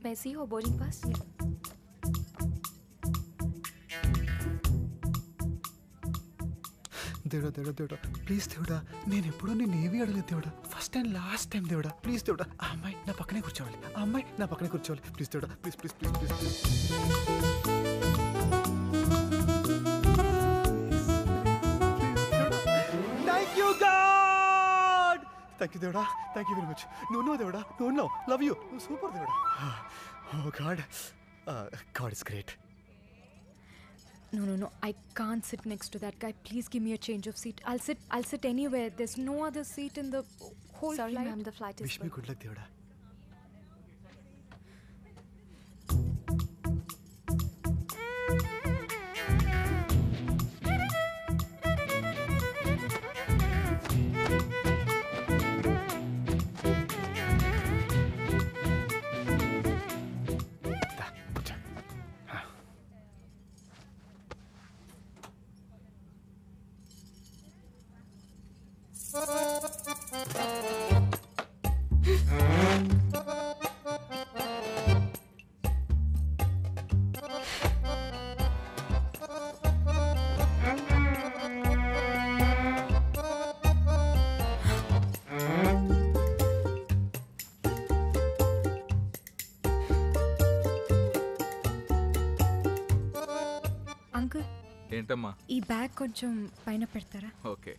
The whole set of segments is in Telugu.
मैं सी हो बोर्डिंग पास దేవుడా దేవుడా దేవుడా ప్లీజ్ దేవుడా నేను ఎప్పుడూ నేను ఏవి అడగలేదు దేవుడా ఫస్ట్ అండ్ లాస్ట్ టైం దేవుడా ప్లీజ్ దేవుడా ఆ అమ్మాయి నా పక్కనే కూర్చోవాలి ఆ అమ్మాయి నా పక్కనే కూర్చోవాలి ప్లీజ్ దేవుడా please please please please please thank you god thank you దేవుడా థ్యాంక్ యూ వెరీ మచ్ నువ్వు నో దేవుడా నువ్వు నో లవ్ యూ నువ్వు సూపర్ దేవుడా oh god god is great No, no, no. I can't sit next to that guy. Please give me a change of seat. I'll sit. I'll sit anywhere. There's no other seat in the whole Sorry, flight. ma'am, the flight is wish me good luck దేవుడా దా, కూర్చో. ఆ. అంకుల్ ఏంటమ్మా ఈ బ్యాగ్ కొంచెం పైన పెడతారా okay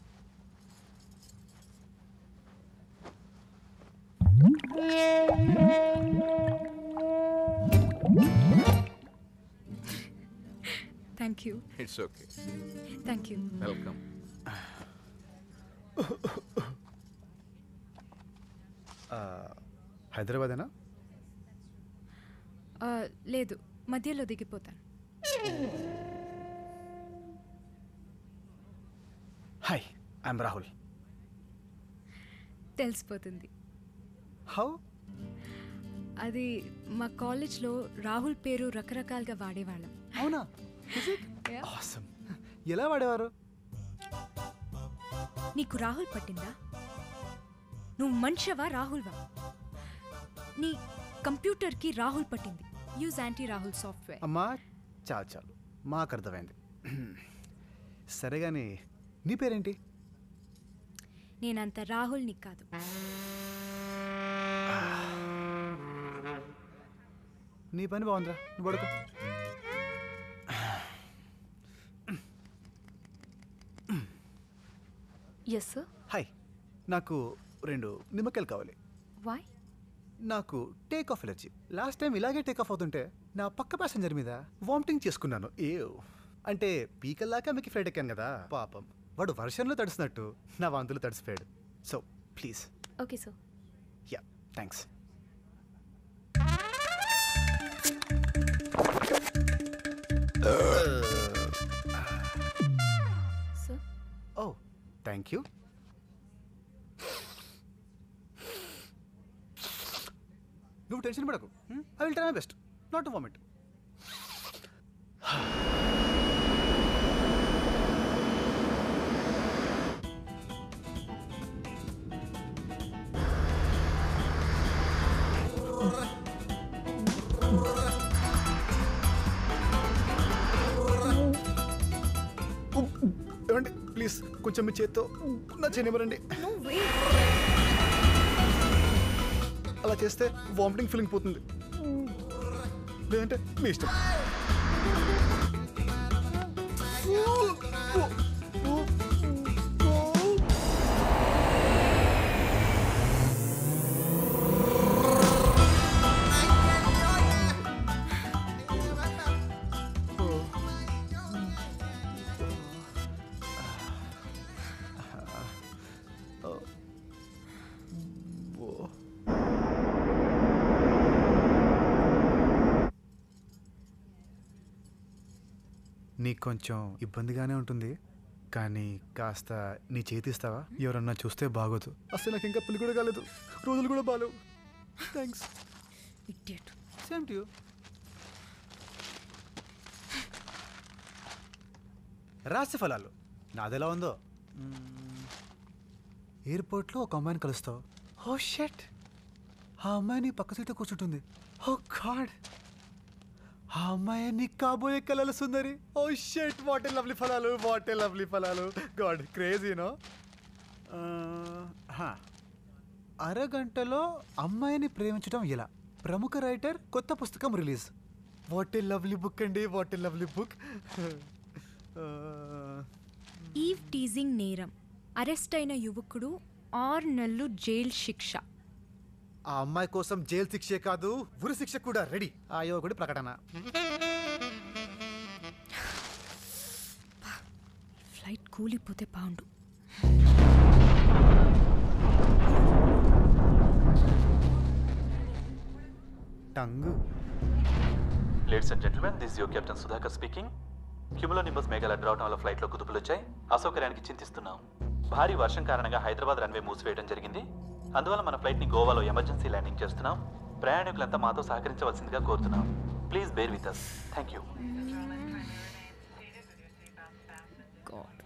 thank you it's okay thank you welcome ఆ, హైదరాబాదేనా లేదు మధ్యలో దిగిపోతాను హాయ్ ఐఎమ్ రాహుల్ తెలిసిపోతుంది హౌ అది మా కాలేజ్లో రాహుల్ పేరు రకరకాలుగా వాడేవాళ్ళం అవునా Yeah. ఆసమ్ ఎలా వాడేవారు నీకు రాహుల్ పట్టిందా నువ్వు మనిషివా రాహుల్వా నీ కంప్యూటర్కి రాహుల్ పట్టింది యూజ్ యాంటీ రాహుల్ సాఫ్ట్వేర్ అమ్మా చాలు చాలు మాకు అర్థమైంది సరే కానీ నీ పేరేంటి నేనంత రాహుల్ నీకు కాదు నీ పని బాగుందిరా నువ్వు పడుకో ఎస్ సార్ హాయ్ నాకు రెండు నిమ్మకాయలు కావాలి వై నాకు take off allergy last time ఇలాగే టేక్ ఆఫ్ అవుతుంటే నా పక్క ప్యాసింజర్ మీద వామిటింగ్ చేసుకున్నాను ఏ అంటే పీకల్లాక మీకు ఫ్లైట్ ఎక్కాను కదా పాపం వాడు వర్షంలో తడిసినట్టు నా వాంతులు తడిసిపోయాడు so please okay sir ya thanks sir oh thank you నువ్వు టెన్షన్ పడకు I will try my best not vomit ఏమండి ప్లీజ్ కొంచెం మీ చేత్తో నా చేయనివ్వరండి అలా చేస్తే వామిటింగ్ ఫీలింగ్ పోతుంది లేదంటే మీ ఇష్టం నీకు కొంచెం ఇబ్బందిగానే ఉంటుంది కానీ కాస్త నీ చేతి ఇస్తావా ఎవరన్నా చూస్తే బాగోదు అసలు నాకు ఇంకా పెళ్లి కూడా కాలేదు రోజులు కూడా బాగాలేవు thanks idiot same to you రాశి ఫలాలు నాదెలా ఉందో ఎయిర్పోర్ట్లో ఒక అమ్మాయిని కలుస్తావు హో షెట్ ఆ అమ్మాయి నీ పక్క సీట్లో కూర్చుంటుంది ఓ గాడ్ ఆ అమ్మాయి నీ కాబోయే కలల సుందరి oh shit what a lovely ఫలాలు వాట్ ఏ లవ్లీ ఫలాలు గాడ్ క్రేజీనో అరగంటలో అమ్మాయిని ప్రేమించడం ఇలా ప్రముఖ రైటర్ కొత్త పుస్తకం release what a lovely book అండి what a lovely book eve teasing నేరం అరెస్ట్ అయిన యువకుడు ఆరు నెలలు జైలు శిక్ష ఆ అమ్మాయి కోసం జైలు శిక్షే కాదు ఉరి శిక్ష కూడా రెడీ ఆ యువకుడి ప్రకటన ఫ్లైట్ కూలిపోతే బాగుండు టంగు ladies and gentlemen this your captain Sudhakar speaking cumulonimbus మేఘాలు అడ్డవటం వల్ల ఫ్లైట్లో కుదుపులు వచ్చాయి అసౌకర్యానికి చింతిస్తున్నాం భారీ వర్షం కారణంగా హైదరాబాద్ రన్వే మూసివేయడం జరిగింది అందువల్ల మన ఫ్లైట్ని గోవాలో ఎమర్జెన్సీ ల్యాండింగ్ చేస్తున్నాం ప్రయాణికులంతా మాతో సహకరించవలసిందిగా కోరుతున్నాం please bear with us thank you God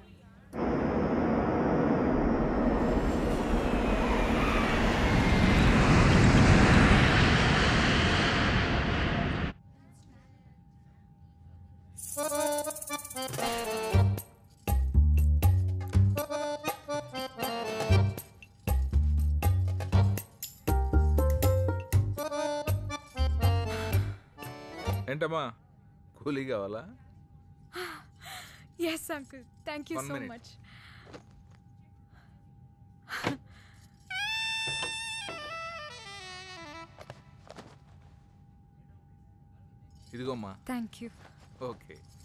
ఏంటమ్మా కూలీ కావాలా yes uncle thank you One so minute. Much ఇదిగోమ్మా థ్యాంక్ యూ ఓకే